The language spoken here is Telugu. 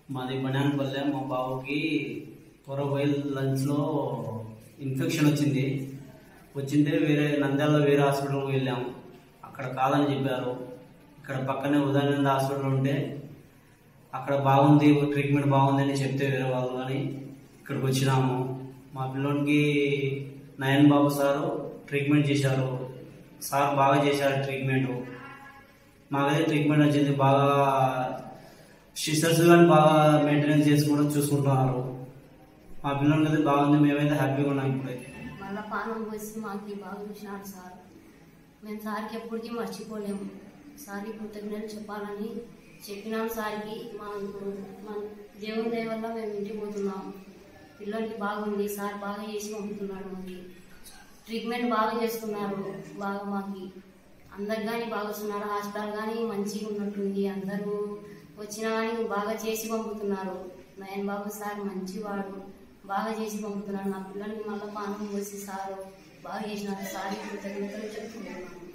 మాది బనాన్పల్లె మా బాబుకి పొరబోయిల్ లంచ్లో ఇన్ఫెక్షన్ వచ్చింది వచ్చింటే వేరే నంద్యాలలో వేరే హాస్పిటల్కి వెళ్ళాం అక్కడ కాదని చెప్పారు ఇక్కడ పక్కనే ఉదయానంద హాస్పిటల్ ఉంటే అక్కడ బాగుంది ట్రీట్మెంట్ బాగుంది అని చెప్తే వేరే వాళ్ళు కానీ ఇక్కడికి వచ్చినాము మా పిల్లోనికి నయన్ బాబు సారు ట్రీట్మెంట్ చేశారు సార్ బాగా చేశారు ట్రీట్మెంట్ మాకైతే ట్రీట్మెంట్ వచ్చింది బాగా సిస్టర్స్ కానీ బాగా మెయింటెనెన్స్ చేసుకుంటూ చూసుకుంటున్నారు మా పిల్లలకి అయితే బాగుంది మేమైతే హ్యాపీగా ఉన్నాం ఇప్పుడైతే మళ్ళా పానం పోసి మాకు బాగా చూసినాడు సార్ మేము సార్కి ఎప్పటికీ మర్చిపోలేము సార్కి కృతజ్ఞతలు చెప్పాలని చెప్పినాం సార్కి మా ఇప్పుడు మా దేవుని దయ వల్ల మేము ఇంటికి పోతున్నాం పిల్లలకి బాగుంది సార్ బాగా చేసి పంపుతున్నాడు మాకి ట్రీట్మెంట్ బాగా చేస్తున్నారు బాగా మాకి అందరు కానీ బాగా వస్తున్నారు హాస్పిటల్ కానీ మంచిగా ఉన్నట్టుంది అందరూ వచ్చినా కానీ బాగా చేసి పంపుతున్నారు నయన్ బాబు సార్ మంచివాడు బాగా చేసి పంపుతున్నారు నా పిల్లలకి మళ్ళీ పానం పోసి సారు బాగా చేసినారు సార్ కృతజ్ఞతలు చెప్తున్నాను